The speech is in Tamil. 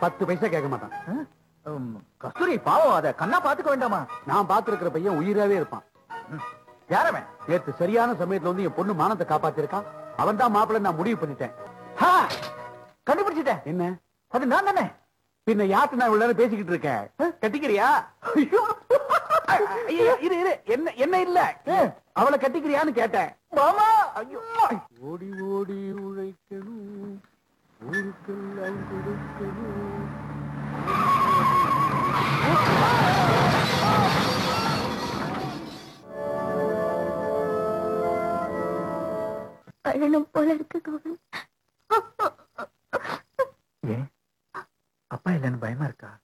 பத்து பைசா கேட்க மாட்டான் உம், கஸ்தூரி பாவம் அத கண்ணா பாத்துக்க வேண்டாமா நான் பாத்துருக்கிற பையன் உயிராவே இருப்பான் யாரவன் நேத்து சரியான சமயத்துல வந்து என் பொண்ணு மானத்தை காப்பாத்திருக்கான் அவன் தான் மாப்பிள்ளை நான் முடிவு பண்ணிட்டேன் ஹா, கண்டுபிடிச்சிட்டேன் என்ன அது நான் தானே பின்ன யார்கிட்ட நான் இவ்வளவு நேரம் பேசிக்கிட்டு இருக்கேன் கட்டிக்கிறியா ஐயோ. ஐயோ, இரு இரு என்ன என்ன இல்ல அவளை கட்டிக்கிறியான்னு கேட்டேன் மாமா ஐயோ ஓடி ஓடி உழைக்கணும் ஊருக்கெல்லாம் கொடுக்கணும் அழணும் போல இருக்கு கோவில் ஏன் அப்பா இல்லைன்னு பயமா இருக்கா